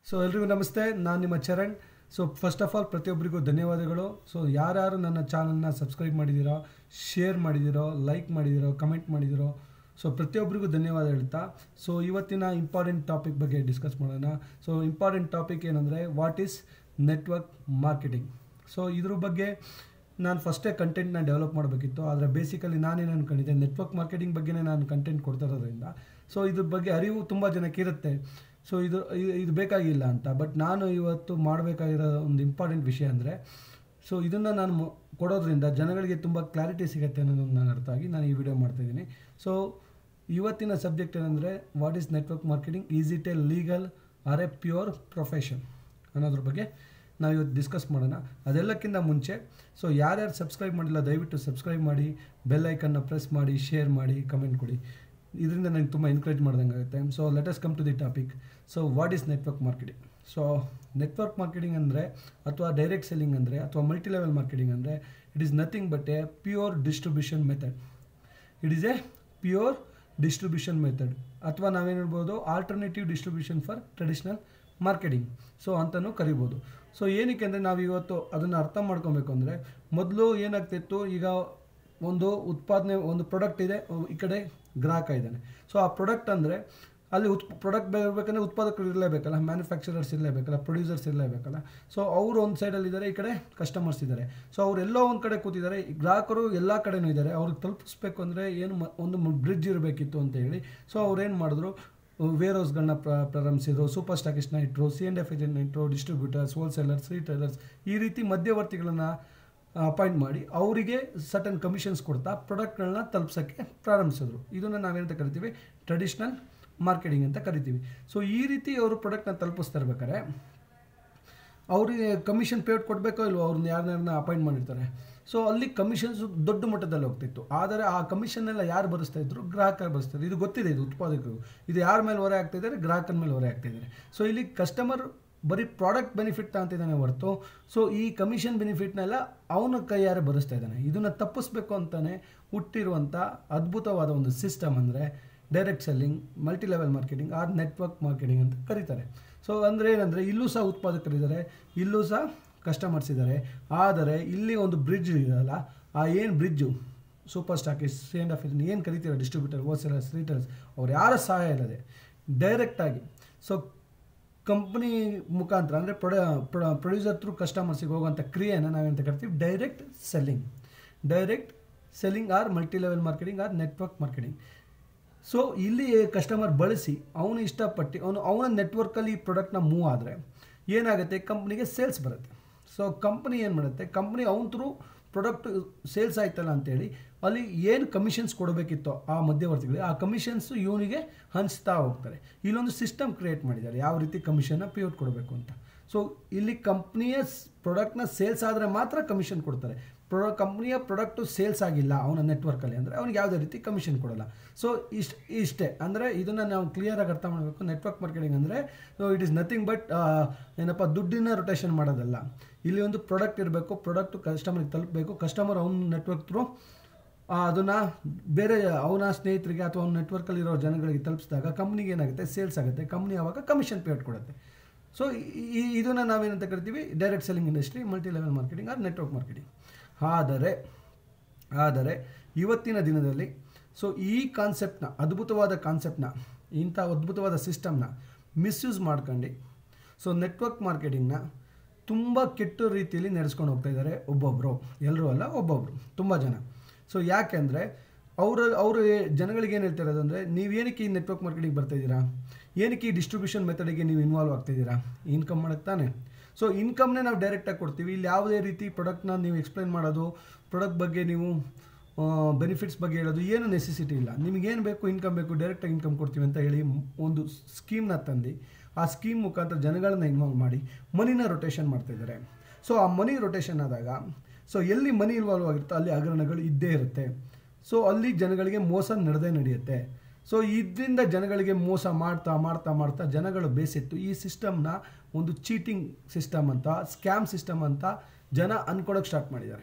so ಎಲ್ರಿಗೂ ನಮಸ್ತೆ ನಾನು ನಿಮ್ಮ Charan so first of all ಪ್ರತಿಯೊಬ್ಬರಿಗೂ ಧನ್ಯವಾದಗಳು ಸೊ ಯಾರ್ಯಾರು ನನ್ನ ಚಾನಲ್ನ ಸಬ್ಸ್ಕ್ರೈಬ್ ಮಾಡಿದ್ದೀರೋ ಶೇರ್ ಮಾಡಿದ್ದೀರೋ ಲೈಕ್ ಮಾಡಿದ್ದೀರೋ ಕಮೆಂಟ್ ಮಾಡಿದ್ದೀರೋ ಸೊ ಪ್ರತಿಯೊಬ್ಬರಿಗೂ ಧನ್ಯವಾದ ಹೇಳ್ತಾ ಸೊ ಇವತ್ತಿನ ಇಂಪಾರ್ಟೆಂಟ್ ಟಾಪಿಕ್ ಬಗ್ಗೆ ಡಿಸ್ಕಸ್ ಮಾಡೋಣ ಸೊ ಇಂಪಾರ್ಟೆಂಟ್ ಟಾಪಿಕ್ ಏನಂದರೆ what is network marketing so ಇದ್ರ ಬಗ್ಗೆ ನಾನು ಫಸ್ಟೇ ಕಂಟೆಂಟ್ನ ಡೆವಲಪ್ ಮಾಡಬೇಕಿತ್ತು ಆದರೆ ಬೇಸಿಕಲಿ ನಾನೇನು ಅನ್ಕೊಂಡಿದ್ದೆ ನೆಟ್ವರ್ಕ್ ಮಾರ್ಕೆಟಿಂಗ್ ಬಗ್ಗೆನೇ ನಾನು ಕಂಟೆಂಟ್ ಕೊಡ್ತಾ ಇರೋದ್ರಿಂದ ಸೊ ಇದ್ರ ಬಗ್ಗೆ ಅರಿವು ತುಂಬ ಜನಕ್ಕೆ ಇರುತ್ತೆ ಸೊ ಇದು ಇ- ಇದು ಬೇಕಾಗಿಲ್ಲ ಅಂತ ಬಟ್ ನಾನು ಇವತ್ತು ಮಾಡಬೇಕಾಗಿರೋ ಒಂದು ಇಂಪಾರ್ಟೆಂಟ್ ವಿಷಯ ಅಂದರೆ ಸೊ ಇದನ್ನು ನಾನು ಮೊ- ಕೊಡೋದ್ರಿಂದ ಜನಗಳಿಗೆ ತುಂಬ ಕ್ಲಾರಿಟಿ ಸಿಗುತ್ತೆ ಅನ್ನೋದನ್ನು ನಾನು ಅರ್ಥ ಆಗಿ ನಾನು ಈ ವಿಡಿಯೋ ಮಾಡ್ತಾಯಿದ್ದೀನಿ ಸೊ ಇವತ್ತಿನ ಸಬ್ಜೆಕ್ಟ್ ಏನಂದರೆ what is network marketing is it a legal or a pure profession ಅನ್ನೋದ್ರ ಬಗ್ಗೆ ನಾವು ಇವತ್ತು ಡಿಸ್ಕಸ್ ಮಾಡೋಣ ಅದೆಲ್ಲಕ್ಕಿಂತ ಮುಂಚೆ ಸೊ ಯಾರ್ಯಾರು ಸಬ್ಸ್ಕ್ರೈಬ್ ಮಾಡಿಲ್ಲ ದಯವಿಟ್ಟು ಸಬ್ಸ್ಕ್ರೈಬ್ ಮಾಡಿ ಬೆಲ್ ಐಕನ್ನ ಪ್ರೆಸ್ ಮಾಡಿ ಶೇರ್ ಮಾಡಿ ಕಮೆಂಟ್ ಕೊಡಿ ಇದರಿಂದ ನನಗೆ ತುಂಬ ಎನ್ಕರೇಜ್ ಮಾಡ್ದಂಗೆ ಆಗುತ್ತೆ so let's come to the topic so what is network marketing so network marketing ಅಂದರೆ ಅಥವಾ ಡೈರೆಕ್ಟ್ ಸೆಲ್ಲಿಂಗ್ ಅಂದರೆ ಅಥವಾ ಮಲ್ಟಿ ಲೆವೆಲ್ ಮಾರ್ಕೆಟಿಂಗ್ ಅಂದರೆ it is nothing but a pure distribution method it is a pure distribution method ಅಥವಾ ನಾವೇನು ಹೇಳ್ಬೋದು alternative distribution for traditional marketing so ಅಂತಲೂ ಕರಿಬೋದು ಸೊ ಏನಕ್ಕೆ ಅಂದರೆ ನಾವು ಇವತ್ತು ಅದನ್ನು ಅರ್ಥ ಮಾಡ್ಕೊಬೇಕು ಅಂದರೆ ಮೊದಲು ಏನಾಗ್ತಿತ್ತು ಈಗ ಒಂದು ಉತ್ಪಾದನೆ ಒಂದು ಪ್ರಾಡಕ್ಟ್ ಇದೆ ಈ ಕಡೆ ಗ್ರಾಹಕ ಇದ್ದಾನೆ ಸೊ ಆ ಪ್ರಾಡಕ್ಟ್ ಅಂದರೆ ಅಲ್ಲಿ ಉತ್ ಪ್ರಾಡಕ್ಟ್ ಬರಬೇಕಂದ್ರೆ ಉತ್ಪಾದಕರು ಇರಲೇಬೇಕಲ್ಲ ಮ್ಯಾನುಫ್ಯಾಕ್ಚರರ್ಸ್ ಇರಲೇಬೇಕಲ್ಲ ಪ್ರೊಡ್ಯೂಸರ್ಸ್ ಇರಲೇಬೇಕಲ್ಲ ಸೊ ಅವರು ಒಂದು ಸೈಡಲ್ಲಿ ಇದ್ದಾರೆ ಈ ಕಡೆ ಕಸ್ಟಮರ್ಸ್ ಇದ್ದಾರೆ ಸೊ ಅವರೆಲ್ಲೋ ಒಂದು ಕಡೆ ಕೂತಿದ್ದಾರೆ ಈ ಗ್ರಾಹಕರು ಎಲ್ಲ ಕಡೆನೂ ಇದ್ದಾರೆ ಅವ್ರಿಗೆ ತಲುಪಿಸ್ಬೇಕು ಅಂದರೆ ಏನು ಮ- ಒಂದು ಬ್ರಿಡ್ಜ್ ಇರಬೇಕಿತ್ತು ಅಂತ ಹೇಳಿ ಸೊ ಅವ್ರೇನು ಮಾಡಿದ್ರು ವೇರ್ ಹೌಸ್ಗಳನ್ನ ಪ್ರಾರಂಭಿಸಿದ್ರು ಸೂಪರ್ ಸ್ಟಾಕಿಸ್ಟ್ನ ಇಟ್ಟರು ಸಿ ಎಂಡ್ ಎಫ್ ಏಜೆಂಟ್ನ ಇಟ್ಟರು ಡಿಸ್ಟ್ರಿಬ್ಯೂಟರ್ಸ್ ಹೋಲ್ಸೇಲರ್ಸ್ ರೀಟೇಲರ್ಸ್ ಈ ರೀತಿ ಮಧ್ಯವರ್ತಿಗಳನ್ನು ಅಪಾಯಿಂಟ್ ಮಾಡಿ ಅವರಿಗೆ ಸಟನ್ ಕಮಿಷನ್ಸ್ ಕೊಡ್ತಾ ಪ್ರಾಡಕ್ಟ್ಗಳನ್ನ ತಲುಪ್ಸೋಕ್ಕೆ ಪ್ರಾರಂಭಿಸಿದ್ರು ಇದನ್ನು ನಾವೇನಂತ ಕರಿತೀವಿ ಟ್ರೆಡಿಷ್ನಲ್ ಮಾರ್ಕೆಟಿಂಗ್ ಅಂತ ಕರಿತೀವಿ ಸೊ ಈ ರೀತಿ ಅವರು ಪ್ರಾಡಕ್ಟ್ನ ತಲುಪಿಸ್ತಾ ಇರ್ಬೇಕಾದ್ರೆ ಅವ್ರಿಗೆ ಕಮಿಷನ್ ಪೇಡ್ ಕೊಡಬೇಕೋ ಇಲ್ವೋ ಅವ್ರನ್ನ ಯಾರನ್ನ ಅಪಾಯಿಂಟ್ ಮಾಡಿರ್ತಾರೆ ಸೊ ಅಲ್ಲಿ ಕಮಿಷನ್ಸ್ ದೊಡ್ಡ ಮಟ್ಟದಲ್ಲಿ ಹೋಗ್ತಿತ್ತು ಆದರೆ ಆ ಕಮಿಷನ್ ಎಲ್ಲ ಯಾರು ಭರಿಸ್ತಾ ಇದ್ರು ಗ್ರಾಹಕರು ಭರಿಸ್ತಾ ಇದ್ರು ಇದು ಗೊತ್ತಿದೆ ಇದು ಉತ್ಪಾದಕರು ಇದು ಯಾರ ಮೇಲೆ ಹೊರೆ ಆಗ್ತಾ ಇದ್ದಾರೆ ಗ್ರಾಹಕನ ಮೇಲೆ ಹೊರೆ ಆಗ್ತಾ ಇದ್ದಾರೆ ಸೊ ಇಲ್ಲಿ ಕಸ್ಟಮರ್ ಬರೀ ಪ್ರಾಡಕ್ಟ್ ಬೆನಿಫಿಟ್ ಅಂತಿದ್ದಾನೆ ಹೊರತು ಸೊ ಈ ಕಮಿಷನ್ ಬೆನಿಫಿಟ್ನೆಲ್ಲ ಅವನ ಕೈಯಾರೆ ಭರಿಸ್ತಾ ಇದ್ದಾನೆ ಇದನ್ನು ತಪ್ಪಿಸ್ಬೇಕು ಅಂತಾನೆ ಹುಟ್ಟಿರುವಂಥ ಅದ್ಭುತವಾದ ಒಂದು ಸಿಸ್ಟಮ್ ಅಂದರೆ direct selling multi level marketing or network marketing ಅಂತ ಕರೀತಾರೆ ಸೊ ಅಂದರೆ ಏನಂದರೆ ಇಲ್ಲೂ ಸಹ ಉತ್ಪಾದಕರಿದ್ದಾರೆ ಇಲ್ಲೂ ಸಹ ಕಸ್ಟಮರ್ಸ್ ಇದ್ದಾರೆ ಆದರೆ ಇಲ್ಲಿ ಒಂದು ಬ್ರಿಡ್ಜ್ ಇದೆಯಲ್ಲ ಆ ಏನು ಬ್ರಿಡ್ಜು ಸೂಪರ್ ಸ್ಟಾಕಿಸ್ ಸೇಂಡ್ ಆಫ್ ಏನು ಕರಿತೀರ ಡಿಸ್ಟ್ರಿಬ್ಯೂಟರ್ ಹೋಲ್ಸೇಲರ್ಸ್ ರೀಟೇಲರ್ಸ್ ಅವ್ರು ಯಾರ ಸಹಾಯ ಇಲ್ಲದೆ ಡೈರೆಕ್ಟಾಗಿ ಸೊ ಕಂಪ್ನಿ ಮುಖಾಂತರ ಅಂದರೆ ಪ್ರೊಡ ಪ್ರೊಡ್ಯೂಸರ್ ಥ್ರೂ ಕಸ್ಟಮರ್ಸಿಗೆ ಹೋಗುವಂಥ ಕ್ರಿಯೆಯನ್ನು ನಾವೇಂತ ಕರಿತೀವಿ direct selling direct selling or multi level marketing or network marketing so ಇಲ್ಲಿ ಕಸ್ಟಮರ್ ಬಳಸಿ ಅವನು ಇಷ್ಟಪಟ್ಟು ಅವನು ಅವನ ನೆಟ್ವರ್ಕಲ್ಲಿ ಈ ಪ್ರಾಡಕ್ಟ್ನ ಮೂವ್ ಆದರೆ ಏನಾಗುತ್ತೆ ಕಂಪ್ನಿಗೆ ಸೇಲ್ಸ್ ಬರುತ್ತೆ ಸೊ ಕಂಪ್ನಿ ಏನು ಮಾಡುತ್ತೆ ಕಂಪ್ನಿ ಅವನ ಥ್ರೂ ಪ್ರಾಡಕ್ಟ್ ಸೇಲ್ಸ್ ಆಯ್ತಲ್ಲ ಅಂತೇಳಿ ಅಲ್ಲಿ ಏನು ಕಮಿಷನ್ಸ್ ಕೊಡಬೇಕಿತ್ತೋ ಆ ಮಧ್ಯವರ್ತಿಗಳಿಗೆ ಆ ಕಮಿಷನ್ಸು ಇವನಿಗೆ ಹಂಚ್ತಾ ಹೋಗ್ತಾರೆ ಇಲ್ಲೊಂದು ಸಿಸ್ಟಮ್ ಕ್ರಿಯೇಟ್ ಮಾಡಿದ್ದಾರೆ ಯಾವ ರೀತಿ ಕಮಿಷನ್ನ ಪೇಔಟ್ ಕೊಡಬೇಕು ಅಂತ ಸೊ ಇಲ್ಲಿ ಕಂಪ್ನಿಯ ಪ್ರಾಡಕ್ಟ್ನ ಸೇಲ್ಸ್ ಆದರೆ ಮಾತ್ರ ಕಮಿಷನ್ ಕೊಡ್ತಾರೆ ಪ್ರೊ ಕಂಪ್ನಿಯ ಪ್ರಾಡಕ್ಟು ಸೇಲ್ಸ್ ಆಗಿಲ್ಲ ಅವನ ನೆಟ್ವರ್ಕಲ್ಲಿ ಅಂದರೆ ಅವ್ನಿಗೆ ಯಾವುದೇ ರೀತಿ ಕಮಿಷನ್ ಕೊಡಲ್ಲ ಸೊ ಇಷ್ಟು ಇಷ್ಟೇ ಅಂದರೆ ಇದನ್ನು ನಾವು ಕ್ಲಿಯರಾಗಿ ಅರ್ಥ ಮಾಡಬೇಕು ನೆಟ್ವರ್ಕ್ ಮಾರ್ಕೆಟಿಂಗ್ ಅಂದರೆ ಇಟ್ ಈಸ್ ನಥಿಂಗ್ ಬಟ್ ಏನಪ್ಪ ದುಡ್ಡಿನ ರೊಟೇಷನ್ ಮಾಡೋದಲ್ಲ ಇಲ್ಲಿ ಒಂದು ಪ್ರಾಡಕ್ಟ್ ಇರಬೇಕು ಪ್ರಾಡಕ್ಟು ಕಸ್ಟಮರ್ಗೆ ತಲುಪಬೇಕು ಕಸ್ಟಮರ್ ಅವ್ನ ನೆಟ್ವರ್ಕ್ ಥ್ರೂ ಅದನ್ನು ಬೇರೆ ಅವನ ಸ್ನೇಹಿತರಿಗೆ ಅಥವಾ ಅವ್ನ ನೆಟ್ವರ್ಕಲ್ಲಿರೋ ಜನಗಳಿಗೆ ತಲುಪಿಸಿದಾಗ ಕಂಪ್ನಿಗೆ ಏನಾಗುತ್ತೆ ಸೇಲ್ಸ್ ಆಗುತ್ತೆ ಕಂಪ್ನಿ ಆವಾಗ ಕಮಿಷನ್ ಪೇಡ್ ಕೊಡುತ್ತೆ ಸೊ ಇದನ್ನು ನಾವೇನಂತ ಕರಿತೀವಿ direct selling industry multi level marketing or network marketing ಆದರೆ ಆದರೆ ಇವತ್ತಿನ ದಿನದಲ್ಲಿ ಸೊ ಈ ಕಾನ್ಸೆಪ್ಟ್ನ ಅದ್ಭುತವಾದ ಕಾನ್ಸೆಪ್ಟ್ನ ಇಂಥ ಅದ್ಭುತವಾದ ಸಿಸ್ಟಮ್ನ ಮಿಸ್ಯೂಸ್ ಮಾಡ್ಕೊಂಡು ಸೊ ನೆಟ್ವರ್ಕ್ ಮಾರ್ಕೆಟಿಂಗ್ನ ತುಂಬ ಕೆಟ್ಟ ರೀತಿಯಲ್ಲಿ ನಡೆಸ್ಕೊಂಡು ಹೋಗ್ತಾ ಇದ್ದಾರೆ ಒಬ್ಬೊಬ್ಬರು ಎಲ್ಲರೂ ಅಲ್ಲ ಒಬ್ಬೊಬ್ಬರು ತುಂಬ ಜನ ಸೊ ಯಾಕೆಂದರೆ ಅವರು ಅವರು ಜನಗಳಿಗೆ ಏನು ಹೇಳ್ತಾ ಇರೋದು ಅಂದರೆ ನೀವೇನಕ್ಕೆ ಈ ನೆಟ್ವರ್ಕ್ ಮಾರ್ಕೆಟಿಂಗ್ ಬರ್ತಾ ಇದ್ದೀರಾ ಏನಕ್ಕೆ ಈ ಡಿಸ್ಟ್ರಿಬ್ಯೂಷನ್ ಮೆಥಡಿಗೆ ನೀವು ಇನ್ವಾಲ್ವ್ ಆಗ್ತಿದ್ದೀರಾ ಇನ್ಕಮ್ ಮಾಡಕ್ಕೆ ತಾನೆ ಸೊ ಇನ್ಕಮ್ನೇ ನಾವು ಡೈರೆಕ್ಟಾಗಿ ಕೊಡ್ತೀವಿ ಇಲ್ಲಿ ಯಾವುದೇ ರೀತಿ ಪ್ರಾಡಕ್ಟ್ನ ನೀವು ಎಕ್ಸ್ಪ್ಲೈನ್ ಮಾಡೋದು ಪ್ರಾಡಕ್ಟ್ ಬಗ್ಗೆ ನೀವು ಬೆನಿಫಿಟ್ಸ್ ಬಗ್ಗೆ ಹೇಳೋದು ಏನು ನೆಸೆಸಿಟಿ ಇಲ್ಲ ನಿಮಗೇನು ಬೇಕು ಇನ್ಕಮ್ ಬೇಕು ಡೈರೆಕ್ಟಾಗಿ ಇನ್ಕಮ್ ಕೊಡ್ತೀವಿ ಅಂತ ಹೇಳಿ ಒಂದು ಸ್ಕೀಮ್ನ ತಂದು ಆ ಸ್ಕೀಮ್ ಮುಖಾಂತರ ಜನಗಳನ್ನ ಇನ್ವಾಲ್ವ್ ಮಾಡಿ ಮನಿನ ರೊಟೇಷನ್ ಮಾಡ್ತಾಯಿದ್ದಾರೆ ಸೊ ಆ ಮನಿ ರೊಟೇಷನ್ ಆದಾಗ ಸೊ ಎಲ್ಲಿ ಮನಿ ಇನ್ವಾಲ್ವ್ ಆಗಿರುತ್ತೋ ಅಲ್ಲಿ ಹಗರಣಗಳು ಇದ್ದೇ ಇರುತ್ತೆ ಸೊ ಅಲ್ಲಿ ಜನಗಳಿಗೆ ಮೋಸ ನಡೆದೇ ನಡೆಯುತ್ತೆ ಸೊ ಇದರಿಂದ ಜನಗಳಿಗೆ ಮೋಸ ಮಾಡ್ತಾ ಮಾಡ್ತಾ ಮಾಡ್ತಾ ಜನಗಳು ಬೇಸಿತ್ತು ಈ ಸಿಸ್ಟಮ್ನ ಒಂದು ಚೀಟಿಂಗ್ ಸಿಸ್ಟಮ್ ಅಂತ ಸ್ಕ್ಯಾಮ್ ಸಿಸ್ಟಮ್ ಅಂತ ಜನ ಅನ್ಕೊಳಕ್ಕೆ ಸ್ಟಾರ್ಟ್ ಮಾಡಿದ್ದಾರೆ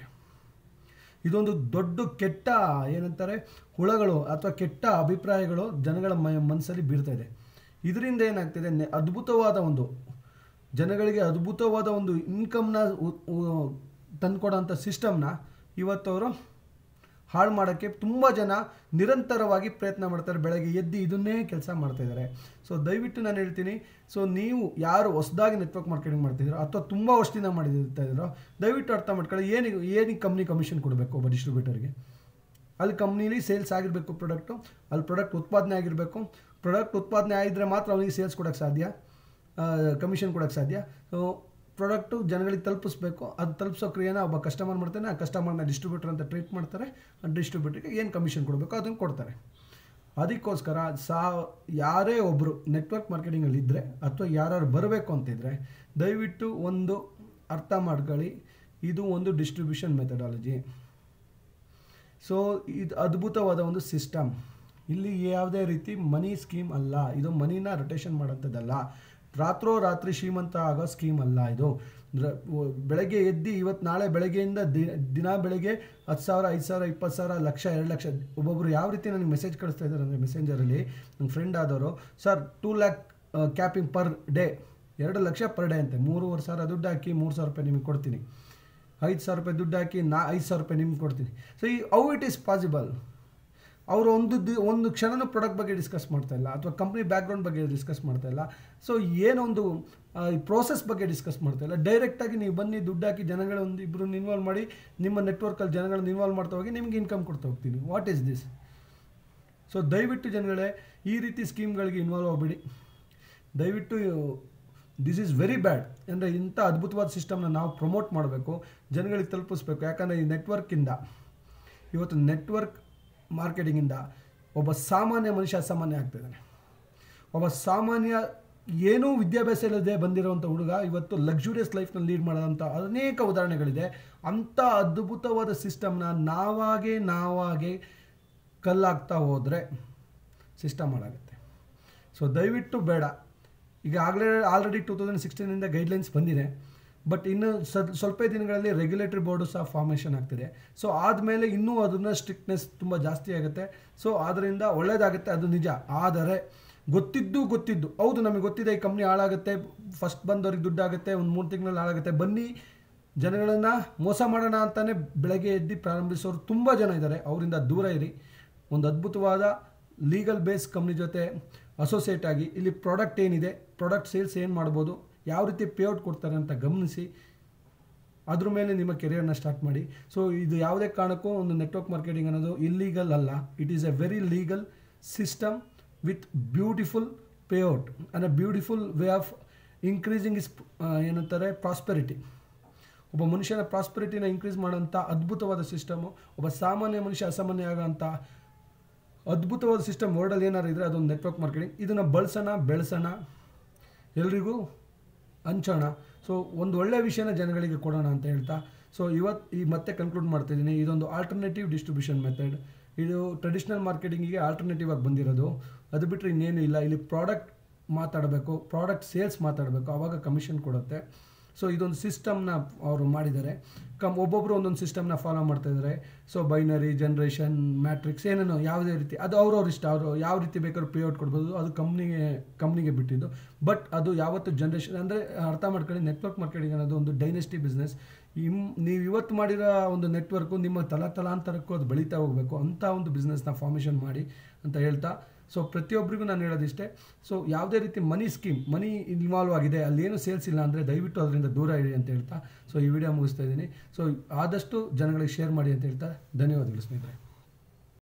ಇದೊಂದು ದೊಡ್ಡ ಕೆಟ್ಟ ಏನಂತಾರೆ ಹುಳಗಳು ಅಥವಾ ಕೆಟ್ಟ ಅಭಿಪ್ರಾಯಗಳು ಜನಗಳ ಮ ಮನಸ್ಸಲ್ಲಿ ಬೀರ್ತಾ ಇದೆ ಇದರಿಂದ ಏನಾಗ್ತಿದೆ ನೆ- ಅದ್ಭುತವಾದ ಒಂದು ಜನಗಳಿಗೆ ಅದ್ಭುತವಾದ ಒಂದು ಇನ್ಕಮ್ನ ತಂದುಕೊಡೋಂಥ ಸಿಸ್ಟಮ್ನ ಇವತ್ತವರು ಹಾಳು ಮಾಡೋಕ್ಕೆ ತುಂಬ ಜನ ನಿರಂತರವಾಗಿ ಪ್ರಯತ್ನ ಮಾಡ್ತಾರೆ ಬೆಳಗ್ಗೆ ಎದ್ದು ಇದನ್ನೇ ಕೆಲಸ ಮಾಡ್ತಾಯಿದ್ದಾರೆ ಸೊ ದಯವಿಟ್ಟು ನಾನು ಹೇಳ್ತೀನಿ ಸೊ ನೀವು ಯಾರು ಹೊಸದಾಗಿ ನೆಟ್ವರ್ಕ್ ಮಾರ್ಕೆಟಿಂಗ್ ಮಾಡ್ತಿದ್ದೀರೋ ಅಥವಾ ತುಂಬ ವರ್ಷದಿಂದ ಮಾಡಿರ್ತಾ ಇದ್ದೀರೋ ದಯವಿಟ್ಟು ಅರ್ಥ ಮಾಡ್ಕೊಳ್ಳಿ ಏನಿಗೆ ಏನಕ್ಕೆ ಕಂಪ್ನಿ ಕಮಿಷನ್ ಕೊಡಬೇಕು ಒಬ್ಬ ಡಿಸ್ಟ್ರಿಬ್ಯೂಟರ್ಗೆ ಅಲ್ಲಿ ಕಂಪ್ನೀಲಿ ಸೇಲ್ಸ್ ಆಗಿರಬೇಕು ಪ್ರಾಡಕ್ಟು ಅಲ್ಲಿ ಪ್ರಾಡಕ್ಟ್ ಉತ್ಪಾದನೆ ಆಗಿರಬೇಕು ಪ್ರಾಡಕ್ಟ್ ಉತ್ಪಾದನೆ ಆಗಿದ್ದರೆ ಮಾತ್ರ ಅವನಿಗೆ ಸೇಲ್ಸ್ ಕೊಡೋಕ್ಕೆ ಸಾಧ್ಯ ಕಮಿಷನ್ ಕೊಡೋಕ್ಕೆ ಸಾಧ್ಯ ಸೊ ಪ್ರಾಡಕ್ಟು ಜನಗಳಿಗೆ ತಲುಪಿಸ್ಬೇಕು ಅದು ತಲುಪಿಸೋ ಕ್ರಿಯೆನ ಒಬ್ಬ ಕಸ್ಟಮರ್ ಮಾಡ್ತಾನೆ ಆ ಕಸ್ಟಮರ್ನ ಡಿಸ್ಟ್ರಿಬ್ಯೂಟರ್ ಅಂತ ಟ್ರೀಟ್ ಮಾಡ್ತಾರೆ ಆ ಡಿಸ್ಟ್ರಿಬ್ಯೂಟರ್ಗೆ ಏನು ಕಮಿಷನ್ ಕೊಡಬೇಕು ಅದನ್ನು ಕೊಡ್ತಾರೆ ಅದಕ್ಕೋಸ್ಕರ ಸಾ ಯಾರೇ ಒಬ್ಬರು ನೆಟ್ವರ್ಕ್ ಮಾರ್ಕೆಟಿಂಗಲ್ಲಿ ಇದ್ದರೆ ಅಥವಾ ಯಾರು ಬರಬೇಕು ಅಂತಿದ್ರೆ ದಯವಿಟ್ಟು ಒಂದು ಅರ್ಥ ಮಾಡ್ಕೊಳ್ಳಿ ಇದು ಒಂದು ಡಿಸ್ಟ್ರಿಬ್ಯೂಷನ್ ಮೆಥಡಾಲಜಿ ಸೊ ಇದು ಅದ್ಭುತವಾದ ಒಂದು ಸಿಸ್ಟಮ್ ಇಲ್ಲಿ ಯಾವುದೇ ರೀತಿ ಮನಿ ಸ್ಕೀಮ್ ಅಲ್ಲ ಇದು ಮನಿನ ರೊಟೇಷನ್ ಮಾಡೋಂಥದ್ದಲ್ಲ ರಾತ್ರೋ ರಾತ್ರಿ ಶ್ರೀಮಂತ ಆಗೋ ಸ್ಕೀಮ್ ಅಲ್ಲ ಇದು ರ- ಒ- ಬೆಳಗ್ಗೆ ಎದ್ದು ಇವತ್ತು ನಾಳೆ ಬೆಳಗ್ಗೆಯಿಂದ ದಿ- ದಿನ ಬೆಳಗ್ಗೆ ಹತ್ತು ಸಾವಿರ ಐದು ಸಾವಿರ ಇಪ್ಪತ್ತು ಸಾವಿರ ಲಕ್ಷ ಎರಡು ಲಕ್ಷ ಒಬ್ಬೊಬ್ರು ಯಾವ ರೀತಿ ನನಗೆ ಮೆಸೇಜ್ ಕಳಿಸ್ತಾ ಇದ್ದಾರೆ ಅಂದರೆ ಮೆಸೆಂಜರಲ್ಲಿ ನನ್ನ ಫ್ರೆಂಡ್ ಆದವರು sir two lakh capping per day ಎರಡು ಲಕ್ಷ ಪರ್ ಡೇ ಅಂತೆ ಮೂರುವರೆ ಸಾವಿರ ದುಡ್ಡು ಹಾಕಿ ಮೂರು ಸಾವಿರ ರೂಪಾಯಿ ನಿಮಗೆ ಕೊಡ್ತೀನಿ ಐದು ಸಾವಿರ ರೂಪಾಯಿ ದುಡ್ಡು ಹಾಕಿ ನಾ ಐದು ಸಾವಿರ ರೂಪಾಯಿ ನಿಮ್ಗೆ ಕೊಡ್ತೀನಿ ಸೊ ಈ ಹೌ ಇಟ್ ಈಸ್ ಪಾಸಿಬಲ್ ಅವರು ಒಂದು ದಿ ಒಂದು ಕ್ಷಣನೂ ಪ್ರಾಡಕ್ಟ್ ಬಗ್ಗೆ ಡಿಸ್ಕಸ್ ಮಾಡ್ತಾ ಇಲ್ಲ ಅಥವಾ ಕಂಪ್ನಿ ಬ್ಯಾಕ್ಗ್ರೌಂಡ್ ಬಗ್ಗೆ ಡಿಸ್ಕಸ್ ಮಾಡ್ತಾ ಇಲ್ಲ ಸೊ ಏನೊಂದು ಆ, ಈ ಪ್ರೋಸೆಸ್ ಬಗ್ಗೆ ಡಿಸ್ಕಸ್ ಮಾಡ್ತಾ ಇಲ್ಲ ಡೈರೆಕ್ಟಾಗಿ ನೀವು ಬನ್ನಿ ದುಡ್ಡು ಹಾಕಿ ಜನಗಳ ಒಂದು ಇಬ್ಬರು ಇನ್ವಾಲ್ವ್ ಮಾಡಿ ನಿಮ್ಮ ನೆಟ್ವರ್ಕಲ್ಲಿ ಜನಗಳನ್ನ ಇನ್ವಾಲ್ವ್ ಮಾಡ್ತಾ ಹೋಗಿ ನಿಮ್ಗೆ ಇನ್ಕಮ್ ಕೊಡ್ತಾ ಹೋಗ್ತೀನಿ ವಾಟ್ ಈಸ್ ದಿಸ್ ಸೊ ದಯವಿಟ್ಟು ಜನಗಳೇ ಈ ರೀತಿ ಸ್ಕೀಮ್ಗಳಿಗೆ ಇನ್ವಾಲ್ವ್ ಆಗಬೇಡಿ ದಯವಿಟ್ಟು ದಿಸ್ ಈಸ್ ವೆರಿ ಬ್ಯಾಡ್ ಅಂದರೆ ಇಂಥ ಅದ್ಭುತವಾದ ಸಿಸ್ಟಮ್ನ ನಾವು ಪ್ರಮೋಟ್ ಮಾಡಬೇಕು ಜನಗಳಿಗೆ ತಲುಪಿಸ್ಬೇಕು ಯಾಕಂದರೆ ಈ ನೆಟ್ವರ್ಕಿಂದ ಇವತ್ತು ನೆಟ್ವರ್ಕ್ ಮಾರ್ಕೆಟಿಂಗಿಂದ ಒಬ್ಬ ಸಾಮಾನ್ಯ ಮನುಷ್ಯ ಅಸಾಮಾನ್ಯ ಆಗ್ತಿದ್ದಾನೆ ಒಬ್ಬ ಸಾಮಾನ್ಯ ಏನೂ ವಿದ್ಯಾಭ್ಯಾಸ ಇಲ್ಲದೆ ಬಂದಿರೋವಂಥ ಹುಡುಗ ಇವತ್ತು ಲಕ್ಸುರಿಯಸ್ ಲೈಫ್ನ ಲೀಡ್ ಮಾಡೋಂಥ ಅನೇಕ ಉದಾಹರಣೆಗಳಿದೆ ಅಂಥ ಅದ್ಭುತವಾದ ಸಿಸ್ಟಮ್ನ ನಾವಾಗೇ ನಾವಾಗೇ ಕಲ್ಲಾಗ್ತಾ ಹೋದರೆ ಸಿಸ್ಟಮ್ ಹಾಳಾಗುತ್ತೆ ಸೊ ದಯವಿಟ್ಟು ಬೇಡ ಈಗ ಆಗಲೇ ಆಲ್ರೆಡಿ ಟೂ ತೌಸಂಡ್ ಸಿಕ್ಸ್ಟೀನಿಂದ ಗೈಡ್ಲೈನ್ಸ್ ಬಂದಿದೆ ಬಟ್ ಇನ್ನು ಸ- ಸ್ವಲ್ಪ ದಿನಗಳಲ್ಲಿ ರೆಗ್ಯುಲೇಟರಿ ಬೋರ್ಡು ಸಹ ಫಾರ್ಮೇಷನ್ ಆಗ್ತಿದೆ ಸೊ ಆದಮೇಲೆ ಇನ್ನೂ ಅದನ್ನ ಸ್ಟ್ರಿಕ್ಟ್ನೆಸ್ ತುಂಬ ಜಾಸ್ತಿ ಆಗುತ್ತೆ ಸೊ ಆದ್ದರಿಂದ ಒಳ್ಳೆಯದಾಗುತ್ತೆ ಅದು ನಿಜ ಆದರೆ ಗೊತ್ತಿದ್ದು ಗೊತ್ತಿದ್ದು ಹೌದು ನಮಗೆ ಗೊತ್ತಿದೆ ಈ ಕಂಪ್ನಿ ಹಾಳಾಗುತ್ತೆ ಫಸ್ಟ್ ಬಂದವ್ರಿಗೆ ದುಡ್ಡಾಗುತ್ತೆ ಒಂದು ಮೂರು ತಿಂಗಳಲ್ಲಿ ಹಾಳಾಗುತ್ತೆ ಬನ್ನಿ ಜನಗಳನ್ನು ಮೋಸ ಮಾಡೋಣ ಅಂತಾನೆ ಬೆಳಗ್ಗೆ ಎದ್ದು ಪ್ರಾರಂಭಿಸೋರು ತುಂಬ ಜನ ಇದ್ದಾರೆ ಅವರಿಂದ ದೂರ ಇರಿ ಒಂದು ಅದ್ಭುತವಾದ ಲೀಗಲ್ ಬೇಸ್ ಕಂಪ್ನಿ ಜೊತೆ ಅಸೋಸಿಯೇಟ್ ಆಗಿ ಇಲ್ಲಿ ಪ್ರಾಡಕ್ಟ್ ಏನಿದೆ ಪ್ರಾಡಕ್ಟ್ ಸೇಲ್ಸ್ ಏನು ಮಾಡ್ಬೋದು ಯಾವ ರೀತಿ ಪೇಔಟ್ ಕೊಡ್ತಾರೆ ಅಂತ ಗಮನಿಸಿ ಅದ್ರ ಮೇಲೆ ನಿಮ್ಮ ಕೆರಿಯರ್ನ ಸ್ಟಾರ್ಟ್ ಮಾಡಿ ಸೊ ಇದು ಯಾವುದೇ ಕಾರಣಕ್ಕೂ ಒಂದು ನೆಟ್ವರ್ಕ್ ಮಾರ್ಕೆಟಿಂಗ್ ಅನ್ನೋದು ಇಲ್ಲೀಗಲ್ ಅಲ್ಲ it is a very legal system with beautiful payout and a beautiful way of increasing is ಏನಂತಾರೆ ಪ್ರಾಸ್ಪೆರಿಟಿ ಒಬ್ಬ ಮನುಷ್ಯನ ಪ್ರಾಸ್ಪೆರಿಟಿನ ಇನ್ಕ್ರೀಸ್ ಮಾಡೋಂಥ ಅದ್ಭುತವಾದ ಸಿಸ್ಟಮು ಒಬ್ಬ ಸಾಮಾನ್ಯ ಮನುಷ್ಯ ಅಸಾಮಾನ್ಯ ಆಗೋಂಥ ಅದ್ಭುತವಾದ ಸಿಸ್ಟಮ್ ವರ್ಲ್ಡಲ್ಲಿ ಏನಾರು ಇದ್ದರೆ ಅದೊಂದು ನೆಟ್ವರ್ಕ್ ಮಾರ್ಕೆಟಿಂಗ್ ಇದನ್ನು ಬಳಸೋಣ ಬೆಳೆಸೋಣ ಎಲ್ರಿಗೂ ಹಂಚೋಣ ಸೊ ಒಂದು ಒಳ್ಳೆಯ ವಿಷಯನ ಜನಗಳಿಗೆ ಕೊಡೋಣ ಅಂತ ಹೇಳ್ತಾ ಸೊ ಇವತ್ತು ಈ ಮತ್ತೆ ಕನ್ಕ್ಲೂಡ್ ಮಾಡ್ತಿದ್ದೀನಿ ಇದೊಂದು ಆಲ್ಟರ್ನೇಟಿವ್ ಡಿಸ್ಟ್ರಿಬ್ಯೂಷನ್ ಮೆಥಡ್ ಇದು ಟ್ರೆಡಿಷ್ನಲ್ ಮಾರ್ಕೆಟಿಂಗಿಗೆ ಆಲ್ಟರ್ನೇಟಿವ್ ಆಗಿ ಬಂದಿರೋದು ಅದು ಬಿಟ್ಟರೆ ಇನ್ನೇನು ಇಲ್ಲ ಇಲ್ಲಿ ಪ್ರಾಡಕ್ಟ್ ಮಾತಾಡಬೇಕು ಪ್ರಾಡಕ್ಟ್ ಸೇಲ್ಸ್ ಮಾತಾಡಬೇಕು ಆವಾಗ ಕಮಿಷನ್ ಕೊಡುತ್ತೆ ಸೊ ಇದೊಂದು ಸಿಸ್ಟಮ್ನ ಅವರು ಮಾಡಿದ್ದಾರೆ ಕಮ್ ಒಬ್ಬೊಬ್ಬರು ಒಂದೊಂದು ಸಿಸ್ಟಮ್ನ ಫಾಲೋ ಮಾಡ್ತಾ ಇದ್ದಾರೆ ಸೊ ಬೈನರಿ ಜನ್ರೇಷನ್ ಮ್ಯಾಟ್ರಿಕ್ಸ್ ಏನೇನೋ ಯಾವುದೇ ರೀತಿ ಅದು ಅವ್ರವ್ರ ಇಷ್ಟ ಅವರು ಯಾವ ರೀತಿ ಬೇಕಾದ್ರೂ ಪೇಔಟ್ ಕೊಡ್ಬೋದು ಅದು ಕಂಪ್ನಿಗೆ ಕಂಪ್ನಿಗೆ ಬಿಟ್ಟಿದ್ದು ಬಟ್ ಅದು ಯಾವತ್ತು ಜನ್ರೇಷನ್ ಅಂದರೆ ಅರ್ಥ ಮಾಡ್ಕೊಳ್ಳಿ ನೆಟ್ವರ್ಕ್ ಮಾರ್ಕೆಟಿಂಗ್ ಅನ್ನೋದು ಒಂದು ಡೈನೆಸ್ಟಿ ಬಿಸ್ನೆಸ್ ಇಮ್ ನೀವು ಇವತ್ತು ಮಾಡಿರೋ ಒಂದು ನೆಟ್ವರ್ಕು ನಿಮ್ಮ ತಲಾ ತಲಾಂತರಕ್ಕೂ ಅದು ಬೆಳೀತಾ ಹೋಗಬೇಕು ಅಂಥ ಒಂದು ಬಿಸ್ನೆಸ್ನ ಫಾರ್ಮೇಷನ್ ಮಾಡಿ ಅಂತ ಹೇಳ್ತಾ ಸೊ ಪ್ರತಿಯೊಬ್ಬರಿಗೂ ನಾನು ಹೇಳೋದಿಷ್ಟೇ ಸೊ ಯಾವುದೇ ರೀತಿ ಮನಿ ಸ್ಕೀಮ್ ಮನಿ ಇನ್ವಾಲ್ವ್ ಆಗಿದೆ ಅಲ್ಲೇನು ಸೇಲ್ಸ್ ಇಲ್ಲ ಅಂದರೆ ದಯವಿಟ್ಟು ಅದರಿಂದ ದೂರ ಇರಿ ಅಂತ ಹೇಳ್ತಾ ಸೊ ಈ ವಿಡಿಯೋ ಮುಗಿಸ್ತಾ ಇದ್ದೀನಿ ಸೊ ಆದಷ್ಟು ಜನಗಳಿಗೆ ಶೇರ್ ಮಾಡಿ ಅಂತ ಹೇಳ್ತಾ ಧನ್ಯವಾದಗಳು ಸ್ನೇಹಿತರೆ